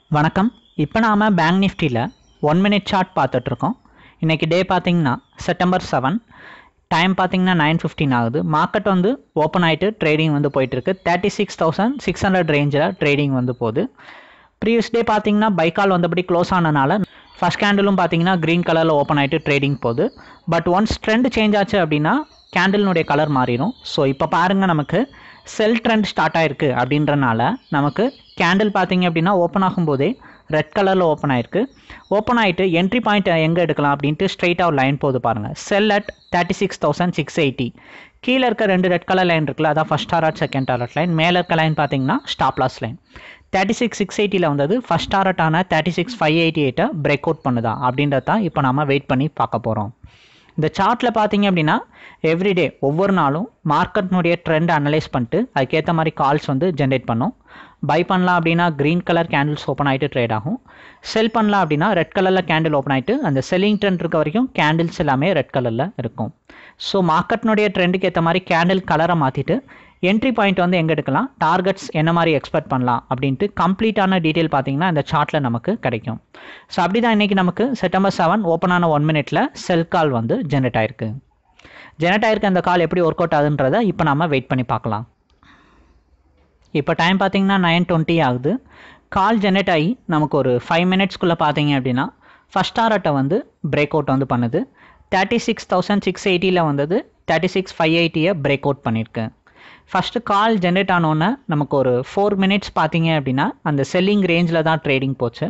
வணக்கம் இப்போ நாம் பேங்க் நிஃப்டியில் ஒன் மினிட் சார்ட் பார்த்துட்ருக்கோம் இன்றைக்கி டே பார்த்தீங்கன்னா செப்டம்பர் செவன் டைம் பார்த்தீங்கன்னா நைன் ஃபிஃப்டின் ஆகுது மார்க்கெட் வந்து ஓப்பன் ஆகிட்டு ட்ரேடிங் வந்து போயிட்டுருக்கு thirty six thousand six hundred ரேஞ்சில் ட்ரேடிங் வந்து போகுது ப்ரீவியஸ் டே பார்த்தீங்கன்னா பைக்கால் வந்தபடி க்ளோஸ் ஆனனால ஃபஸ்ட் கேண்டிலும் பார்த்தீங்கன்னா க்ரீன் கலரில் ஓப்பன் ஆகிட்டு ட்ரேடிங் போகுது பட் ஒன்ஸ் ட்ரெண்ட் சேஞ்ச் ஆச்சு அப்படின்னா கேண்டில்னுடைய கலர் மாறிடும் ஸோ இப்போ பாருங்கள் நமக்கு செல் ட்ரெண்ட் ஸ்டார்ட் ஆயிருக்கு அப்படின்றனால நமக்கு கேண்டில் பார்த்தீங்க அப்படின்னா ஓப்பன் ஆகும்போதே ரெட் கலரில் ஓப்பன் ஆயிருக்கு ஓப்பன் ஆகிட்டு என்ட்ரி பாயிண்ட் எங்கே எடுக்கலாம் அப்படின்ட்டு ஸ்ட்ரைட்டாக ஒரு லைன் போகுது பாருங்கள் sell at thirty six thousand six eighty கீழே இருக்க ரெண்டு ரெட் கலர் லைன் இருக்குல்ல அதான் first target second target line மேலே இருக்க லைன் பார்த்தீங்கன்னா stop loss line thirty six six எயிட்டியில் வந்தது ஃபஸ்ட் டாரட்டான தேர்ட்டி சிக்ஸ் ஃபைவ் எயிட்டி எயிட்டை பிரேக் அவுட் பண்ணுதா அப்படின்றத தான் இப்போ நம்ம வெயிட் பண்ணி பார்க்க போகிறோம் இந்த சார்ட்டில் பார்த்தீங்க அப்படின்னா எவ்ரிடே ஒவ்வொரு நாளும் மார்க்கெட்னுடைய ட்ரெண்ட் அனலைஸ் பண்ணிட்டு அதுக்கேற்ற மாதிரி கால்ஸ் வந்து ஜென்ரேட் பண்ணும் பை பண்ணலாம் அப்படின்னா க்ரீன் கலர் கேண்டில்ஸ் ஓப்பன் ஆகிட்டு ட்ரேட் ஆகும் செல் பண்ணலாம் அப்படின்னா ரெட் கலரில் கேண்டில் ஓப்பன் ஆகிட்டு அந்த செல்லிங் ட்ரெண்ட் இருக்க வரைக்கும் கேண்டில்ஸ் எல்லாமே ரெட் கலரில் இருக்கும் ஸோ மார்க்கெட்னுடைய ட்ரெண்டுக்கு ஏற்ற மாதிரி கேண்டில் கலரை மாற்றிட்டு என்ட்ரி பாயிண்ட் வந்து எங்கே எடுக்கலாம் டார்கெட்ஸ் என்ன மாதிரி எக்ஸ்பெக்ட் பண்ணலாம் அப்படின்ட்டு கம்ப்ளீட்டான டீட்டெயில் பார்த்தீங்கன்னா இந்த சார்ட்டில் நமக்கு கிடைக்கும் ஸோ அப்படி தான் இன்றைக்கி நமக்கு செப்டம்பர் செவன் ஓப்பன் ஆன ஒன் மினிட்ல செல் கால் வந்து ஜென்ரேட் ஆயிருக்கு ஜெனரேட் ஆயிருக்க அந்த கால் எப்படி ஒர்க் அவுட் ஆகுதுன்றதை இப்போ நம்ம வெயிட் பண்ணி பார்க்கலாம் இப்போ டைம் பார்த்தீங்கன்னா நைன் டுவெண்ட்டி ஆகுது கால் ஜெனரேட் ஆகி நமக்கு ஒரு ஃபைவ் மினிட்ஸ்க்குள்ளே பார்த்தீங்க அப்படின்னா ஃபஸ்ட் டாரட்டை வந்து பிரேக் அவுட் வந்து பண்ணுது தேர்ட்டி சிக்ஸ் தௌசண்ட் சிக்ஸ் எயிட்டியில் வந்தது தேர்ட்டி சிக்ஸ் ஃபைவ் எயிட்டியை பிரேக் அவுட் பண்ணியிருக்கு ஃபஸ்ட்டு கால் ஜென்ரேட் ஆனோன்னே நமக்கு ஒரு ஃபோர் மினிட்ஸ் பார்த்தீங்க அப்படின்னா அந்த செல்லிங் ரேஞ்சில் தான் ட்ரேடிங் போச்சு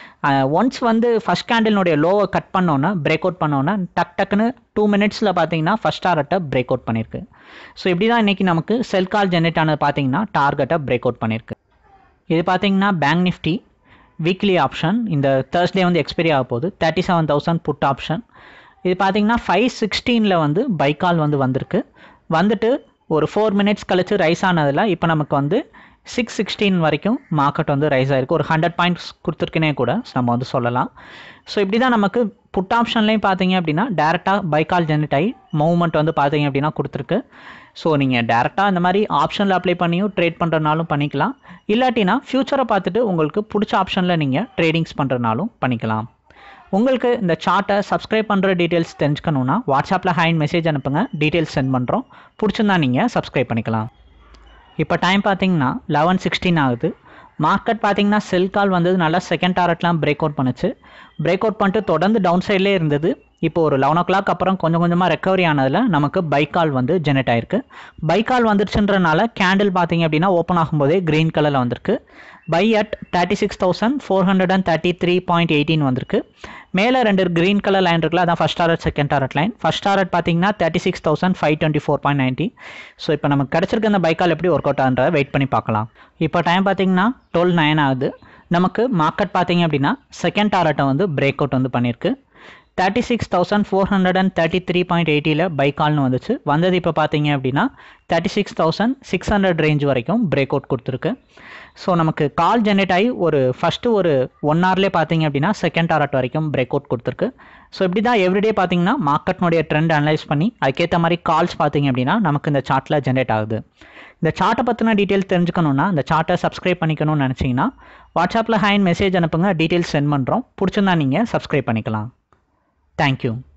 ஒன்ஸ் வந்து ஃபஸ்ட் கேண்டில்னுடைய லோவை கட் பண்ணோன்னே பிரேக் அவுட் பண்ணோன்னே டக் டக்குன்னு டூ மினிட்ஸில் பார்த்தீங்கன்னா ஃபஸ்ட் டார்கெட்டை பிரேக் அவுட் பண்ணியிருக்கு ஸோ இப்படி தான் இன்றைக்கி நமக்கு செல் கால் ஜென்ரேட் ஆனது பார்த்தீங்கன்னா டார்கெட்டை பிரேக் அவுட் பண்ணியிருக்கு இது பார்த்தீங்கன்னா பேங்க் நிஃப்டி வீக்லி ஆப்ஷன் இந்த தேர்ஸ்டே வந்து எக்ஸ்பைரி ஆக போகுது thirty seven thousand put option இது பார்த்தீங்கன்னா ஃபைவ் சிக்ஸ்டீனில் வந்து பைக்கால் வந்து வந்திருக்கு வந்துட்டு ஒரு ஃபோர் மினிட்ஸ் கழிச்சு ரைஸ் ஆனதில் இப்போ நமக்கு வந்து சிக்ஸ் சிக்ஸ்டீன் வரைக்கும் மார்க்கெட் வந்து ரைஸ் ஆகிருக்கு ஒரு ஹண்ட்ரட் பாயிண்ட்ஸ் கொடுத்துருக்குனே கூட நம்ம வந்து சொல்லலாம் ஸோ இப்படி தான் நமக்கு புட் ஆப்ஷன்லேயும் பார்த்தீங்க அப்படின்னா டேரெக்டாக பைக்கால் ஜென்ரேட் ஆகி மூவ்மெண்ட் வந்து பார்த்தீங்க அப்படின்னா கொடுத்துருக்கு ஸோ நீங்கள் டேரெக்டாக இந்த மாதிரி ஆப்ஷனில் அப்ளை பண்ணியும் ட்ரேட் பண்ணுறனாலும் பண்ணிக்கலாம் இல்லாட்டினா ஃப்யூச்சரை பார்த்துட்டு உங்களுக்கு பிடிச்ச ஆப்ஷனில் நீங்கள் ட்ரேடிங்ஸ் பண்ணுறனாலும் பண்ணிக்கலாம் உங்களுக்கு இந்த சார்ட்டை சப்ஸ்கிரைப் பண்ணுற டீட்டெயில்ஸ் தெரிஞ்சுக்கணுன்னா வாட்ஸ்அப்பில் ஹேண்ட் மெசேஜ் அனுப்புங்க டீட்டெயில்ஸ் சென்ட் பண்ணுறோம் பிடிச்சிருந்தா நீங்கள் சப்ஸ்கிரைப் பண்ணிக்கலாம் இப்போ டைம் பார்த்தீங்கன்னா லெவன் சிக்ஸ்டீன் ஆகுது மார்க்கெட் பார்த்தீங்கன்னா செல் கால் வந்தது நல்லா செகண்ட் டாரட்லாம் பிரேக் அவுட் பண்ணுச்சு பிரேக் அவுட் பண்ணிட்டு தொடர்ந்து டவுன் சைட்லேயே இருந்தது இப்போ ஒரு லெவன் ஓ கிளாக் அப்புறம் கொஞ்சம் கொஞ்சமாக ரெக்கவரி ஆனதில் நமக்கு பைக்கால் வந்து ஜெனரேட் ஆயிருக்கு பைக்கால் வந்துருச்சுன்றனால கேண்டில் பார்த்தீங்க அப்படின்னா ஓப்பன் ஆகும்போதே க்ரீன் கலரில் வந்திருக்கு buy at thirty six thousand four hundred and thirty three point eighteen வந்திருக்கு மேலே ரெண்டு க்ரீன் கலர் லைன் இருக்குல்ல அதான் first target second target line first target பார்த்தீங்கன்னா thirty six thousand five twenty four point ninety so இப்போ நமக்கு கிடச்சிருக்க அந்த பைக்கால் எப்படி ஒர்க் அவுட் ஆகுன்றத வெயிட் பண்ணி பார்க்கலாம் இப்போ டைம் பார்த்தீங்கன்னா டுவெல் நைன் ஆகுது நமக்கு மார்க்கெட் பார்த்தீங்க அப்படின்னா செகண்ட் டாரட்டை வந்து பிரேக் அவுட் வந்து பண்ணியிருக்கு thirty six thousand four hundred and thirty three point எயிட்டியில் பைக்கால்னு வந்துச்சு வந்தது இப்போ பார்த்தீங்க அப்படின்னா thirty six thousand six hundred range வரைக்கும் பிரேக் அவுட் கொடுத்துருக்கு ஸோ நமக்கு கால் ஜென்ரேட் ஆகி ஒரு ஃபஸ்ட்டு ஒரு ஒன் ஹவர்லேயே பார்த்தீங்க அப்படின்னா செகண்ட் டாரட் வரைக்கும் பிரேக் அவுட் கொடுத்துருக்கு ஸோ இப்படி தான் எவ்ரிடே பார்த்தீங்கன்னா மார்க்கெட்னுடைய ட்ரெண்ட் அனலைஸ் பண்ணி அதுக்கேற்ற மாதிரி கால்ஸ் பார்த்தீங்க அப்படின்னா நமக்கு இந்த சார்ட்டில் ஜென்ரேட் ஆகுது இந்த சார்ட்டை பற்றின டீட்டெயில்ஸ் தெரிஞ்சுக்கணுன்னா இந்த சார்ட்டை சப்ஸ்கிரைப் பண்ணிக்கணும்னு நினச்சிங்கன்னா வாட்ஸ்அப்பில் ஹேண்ட் மெசேஜ் அனுப்புங்க டீட்டெயில்ஸ் சென்ட் பண்ணுறோம் பிடிச்சிருந்தா நீங்கள் சப்ஸ்கிரைப் பண்ணிக்கலாம் தேங்க்யூ